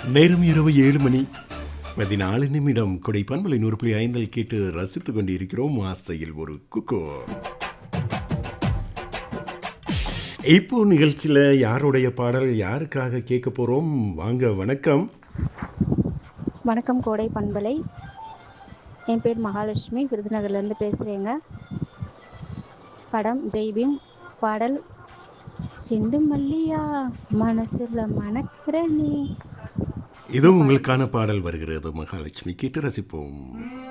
நேரம் இரவு ஏழு மணி பதினாலு நிமிடம் கொடை பண்பலை நூறு புள்ளி ஐந்தில் கேட்டு ரசித்துக் கொண்டிருக்கிறோம் ஆசையில் ஒரு குக்கோ இப்போ நிகழ்ச்சியில் யாருடைய பாடல் யாருக்காக கேட்க போகிறோம் வாங்க வணக்கம் வணக்கம் கோடை பண்பலை என் பேர் மகாலட்சுமி விருதுநகர்லேருந்து பேசுகிறேங்க படம் ஜெய்பீம் பாடல் செண்டு மல்லியா மனசுல மணக்கிற நீ இதோ உங்களுக்கான பாடல் வருகிறது மகாலட்சுமி கேட்டு ரசிப்போம்